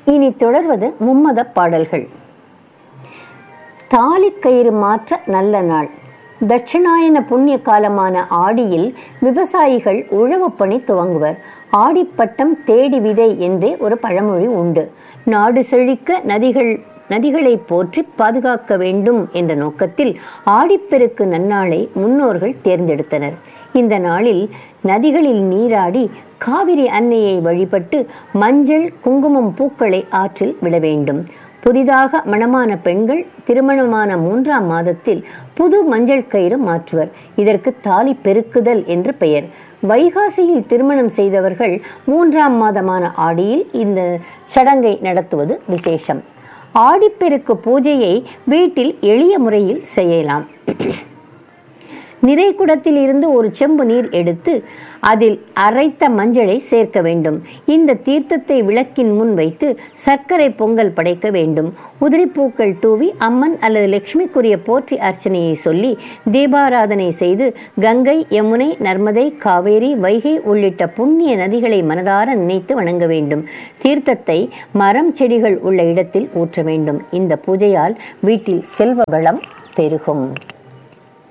இனி தொடர்வது மும்மத பாடல்கள் தாலிக்கயிறு மாற்ற நல்ல நாள் தட்சிணாயன புண்ணிய காலமான ஆடியில் விவசாயிகள் உழவுப் பணி துவங்குவர் ஆடிப்பட்டம் தேடி விதை என்றே ஒரு பழமொழி உண்டு நாடு செழிக்க நதிகள் நதிகளை போற்றி பாதுகாக்க வேண்டும் என்ற நோக்கத்தில் ஆடிப்பெருக்கு நன்னாளை முன்னோர்கள் தேர்ந்தெடுத்தனர் இந்த நாளில் நதிகளில் நீராடி காவிரி அன்னையை வழிபட்டு மஞ்சள் குங்குமம் பூக்களை ஆற்றில் விட வேண்டும் புதிதாக மணமான பெண்கள் திருமணமான மூன்றாம் மாதத்தில் புது மஞ்சள் கயிறு மாற்றுவர் இதற்கு தாலி பெருக்குதல் என்று பெயர் வைகாசியில் திருமணம் செய்தவர்கள் மூன்றாம் மாதமான ஆடியில் இந்த சடங்கை நடத்துவது விசேஷம் ஆடிப்பெருக்கு பூஜையை வீட்டில் எளிய முறையில் செய்யலாம் நிறை குடத்தில் இருந்து ஒரு செம்பு நீர் எடுத்து அதில் அரைத்த மஞ்சளை சேர்க்க வேண்டும் இந்த தீர்த்தத்தை விளக்கின் முன் வைத்து சர்க்கரை பொங்கல் படைக்க வேண்டும் உதிரிப்பூக்கள் தூவி அம்மன் அல்லது லட்சுமிக்குரிய போற்றி அர்ச்சனையை சொல்லி தீபாராதனை செய்து கங்கை யமுனை நர்மதை காவேரி வைகை உள்ளிட்ட புண்ணிய நதிகளை மனதார நினைத்து வணங்க வேண்டும் தீர்த்தத்தை மரம் செடிகள் உள்ள இடத்தில் ஊற்ற வேண்டும் இந்த பூஜையால் வீட்டில் செல்வ வளம் பெருகும்